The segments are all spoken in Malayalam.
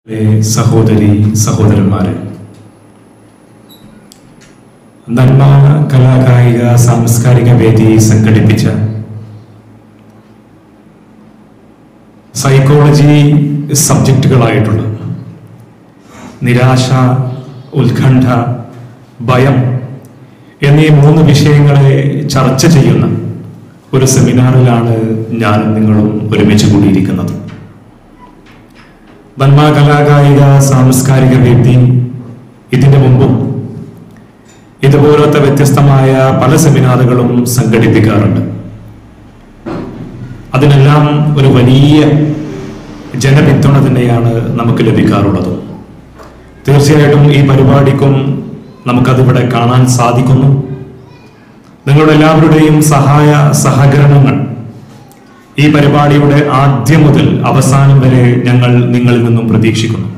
പ്രിയ സഹോദരി സഹോദരന്മാരെ നന്മ കലാകായിക സാംസ്കാരിക വേദി സംഘടിപ്പിച്ച സൈക്കോളജി സബ്ജക്റ്റുകളായിട്ടുള്ള നിരാശ ഉത്കണ്ഠ ഭയം എന്നീ മൂന്ന് വിഷയങ്ങളെ ചർച്ച ചെയ്യുന്ന ഒരു സെമിനാറിലാണ് ഞാനും നിങ്ങളും ഒരുമിച്ച് കൂടിയിരിക്കുന്നത് നന്മ കലാകായിക സാംസ്കാരിക വേദി ഇതിന്റെ മുമ്പും ഇതുപോലത്തെ വ്യത്യസ്തമായ പല സെമിനാറുകളും സംഘടിപ്പിക്കാറുണ്ട് അതിനെല്ലാം ഒരു വലിയ ജനപിന്തുണ തന്നെയാണ് നമുക്ക് ലഭിക്കാറുള്ളത് തീർച്ചയായിട്ടും ഈ പരിപാടിക്കും നമുക്കതിവിടെ കാണാൻ സാധിക്കുന്നു നിങ്ങളുടെ എല്ലാവരുടെയും സഹായ സഹകരണങ്ങൾ ഈ പരിപാടിയുടെ ആദ്യം മുതൽ അവസാനം വരെ ഞങ്ങൾ നിങ്ങളിൽ നിന്നും പ്രതീക്ഷിക്കുന്നു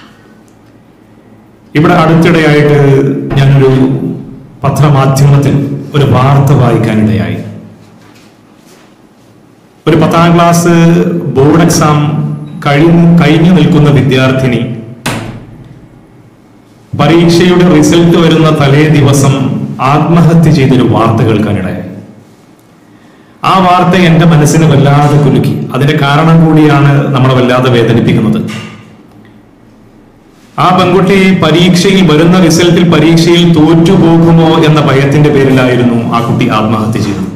ഇവിടെ അടുത്തിടെയായിട്ട് ഞാനൊരു പത്രമാധ്യമത്തിൽ ഒരു വാർത്ത വായിക്കാനിടയായി ഒരു പത്താം ക്ലാസ് ബോർഡ് എക്സാം കഴിഞ്ഞു കഴിഞ്ഞു നിൽക്കുന്ന വിദ്യാർത്ഥിനി പരീക്ഷയുടെ റിസൾട്ട് വരുന്ന തലേ ദിവസം ആത്മഹത്യ ചെയ്തൊരു വാർത്ത കേൾക്കാനിടയായി ആ വാർത്ത എന്റെ മനസ്സിന് വല്ലാതെ കുലുക്കി അതിന്റെ കാരണം കൂടിയാണ് നമ്മളെ വല്ലാതെ വേദനിപ്പിക്കുന്നത് ആ പെൺകുട്ടി പരീക്ഷയിൽ വരുന്ന റിസൾട്ടിൽ പരീക്ഷയിൽ തോറ്റുപോകുമോ എന്ന ഭയത്തിന്റെ പേരിലായിരുന്നു ആ കുട്ടി ആത്മഹത്യ ചെയ്തത്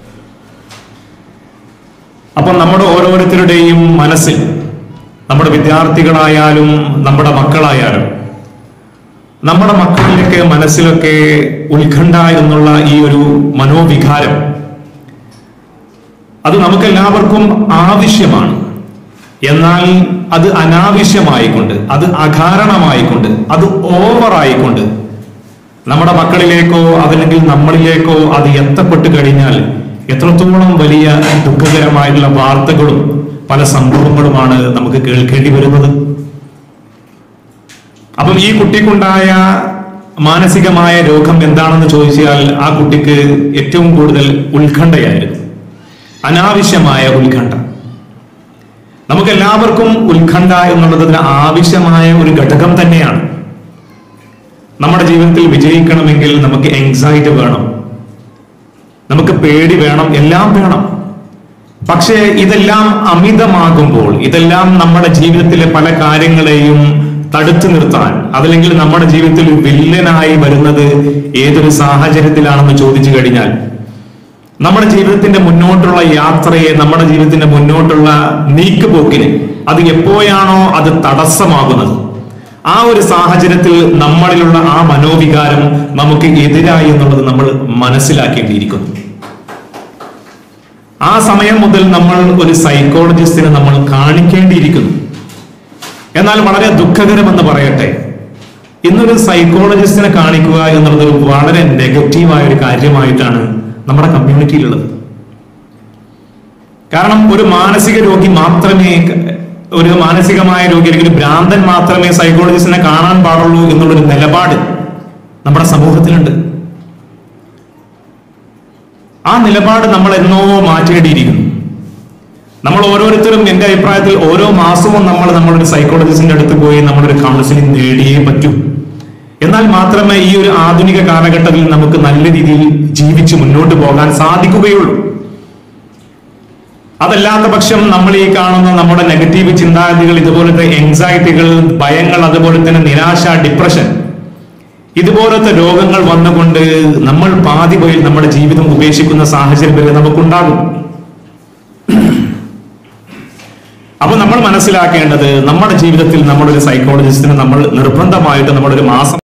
അപ്പൊ നമ്മുടെ ഓരോരുത്തരുടെയും മനസ്സിൽ നമ്മുടെ വിദ്യാർത്ഥികളായാലും നമ്മുടെ മക്കളായാലും നമ്മുടെ മക്കളിലൊക്കെ മനസ്സിലൊക്കെ ഉത്കണ്ഠ എന്നുള്ള ഈ ഒരു മനോവികാരം അത് നമുക്കെല്ലാവർക്കും ആവശ്യമാണ് എന്നാൽ അത് അനാവശ്യമായിക്കൊണ്ട് അത് അകാരണമായിക്കൊണ്ട് അത് ഓവറായിക്കൊണ്ട് നമ്മുടെ മക്കളിലേക്കോ അതല്ലെങ്കിൽ നമ്മളിലേക്കോ അത് എത്തപ്പെട്ട് കഴിഞ്ഞാൽ എത്രത്തോളം വലിയ ദുഃഖകരമായിട്ടുള്ള വാർത്തകളും പല സംഭവങ്ങളുമാണ് നമുക്ക് കേൾക്കേണ്ടി വരുന്നത് അപ്പം ഈ കുട്ടിക്കുണ്ടായ മാനസികമായ രോഗം എന്താണെന്ന് ചോദിച്ചാൽ ആ കുട്ടിക്ക് ഏറ്റവും കൂടുതൽ ഉത്കണ്ഠയായിരുന്നു അനാവശ്യമായ ഉത്കണ്ഠ നമുക്ക് എല്ലാവർക്കും ഉത്കണ്ഠ എന്നുള്ളതിന് ആവശ്യമായ ഒരു ഘടകം തന്നെയാണ് നമ്മുടെ ജീവിതത്തിൽ വിജയിക്കണമെങ്കിൽ നമുക്ക് എൻസൈറ്റി വേണം നമുക്ക് പേടി വേണം എല്ലാം വേണം പക്ഷേ ഇതെല്ലാം അമിതമാകുമ്പോൾ ഇതെല്ലാം നമ്മുടെ ജീവിതത്തിലെ പല കാര്യങ്ങളെയും തടുത്തു നിർത്താൻ അതല്ലെങ്കിൽ നമ്മുടെ ജീവിതത്തിൽ വില്ലനായി വരുന്നത് ഏതൊരു സാഹചര്യത്തിലാണെന്ന് ചോദിച്ചു കഴിഞ്ഞാൽ നമ്മുടെ ജീവിതത്തിന്റെ മുന്നോട്ടുള്ള യാത്രയെ നമ്മുടെ ജീവിതത്തിന്റെ മുന്നോട്ടുള്ള നീക്കുപോക്കിന് അത് എപ്പോഴാണോ അത് തടസ്സമാകുന്നത് ആ ഒരു സാഹചര്യത്തിൽ നമ്മളിലുള്ള ആ മനോവികാരം നമുക്ക് എതിരായി എന്നുള്ളത് നമ്മൾ മനസ്സിലാക്കേണ്ടിയിരിക്കുന്നു ആ സമയം മുതൽ നമ്മൾ ഒരു സൈക്കോളജിസ്റ്റിനെ നമ്മൾ കാണിക്കേണ്ടിയിരിക്കുന്നു എന്നാൽ വളരെ ദുഃഖകരമെന്ന് പറയട്ടെ ഇന്നൊരു സൈക്കോളജിസ്റ്റിനെ കാണിക്കുക എന്നുള്ളത് വളരെ നെഗറ്റീവായ ഒരു കാര്യമായിട്ടാണ് നമ്മുടെ കമ്മ്യൂണിറ്റിയിലുള്ളത് കാരണം ഒരു മാനസിക രോഗി മാത്രമേ ഒരു മാനസികമായ രോഗി അല്ലെങ്കിൽ ഒരു ഭ്രാന്തൻ മാത്രമേ സൈക്കോളജിസ്റ്റിനെ കാണാൻ പാടുള്ളൂ എന്നുള്ളൊരു നിലപാട് നമ്മുടെ സമൂഹത്തിലുണ്ട് ആ നിലപാട് നമ്മൾ എന്നോ മാറ്റേണ്ടിയിരിക്കുന്നു നമ്മൾ ഓരോരുത്തരും എന്റെ അഭിപ്രായത്തിൽ ഓരോ മാസവും നമ്മൾ നമ്മളൊരു സൈക്കോളജിസ്റ്റിന്റെ അടുത്ത് പോയി നമ്മളൊരു കൗൺസിലിംഗ് നേടിയേ പറ്റൂ എന്നാൽ മാത്രമേ ഈ ഒരു ആധുനിക കാലഘട്ടത്തിൽ നമുക്ക് നല്ല രീതിയിൽ ജീവിച്ച് മുന്നോട്ട് പോകാൻ സാധിക്കുകയുള്ളൂ അതല്ലാത്ത പക്ഷം നമ്മൾ ഈ കാണുന്ന നമ്മുടെ നെഗറ്റീവ് ചിന്താഗതികൾ ഇതുപോലത്തെ എൻസൈറ്റികൾ ഭയങ്ങൾ അതുപോലെ തന്നെ നിരാശ ഡിപ്രഷൻ ഇതുപോലത്തെ രോഗങ്ങൾ വന്നുകൊണ്ട് നമ്മൾ പാതി പോയി നമ്മുടെ ജീവിതം ഉപേക്ഷിക്കുന്ന സാഹചര്യം വരെ നമുക്കുണ്ടാകും അപ്പൊ നമ്മൾ മനസ്സിലാക്കേണ്ടത് നമ്മുടെ ജീവിതത്തിൽ നമ്മുടെ ഒരു സൈക്കോളജിസ്റ്റിനെ നമ്മൾ നിർബന്ധമായിട്ട് നമ്മുടെ ഒരു മാസം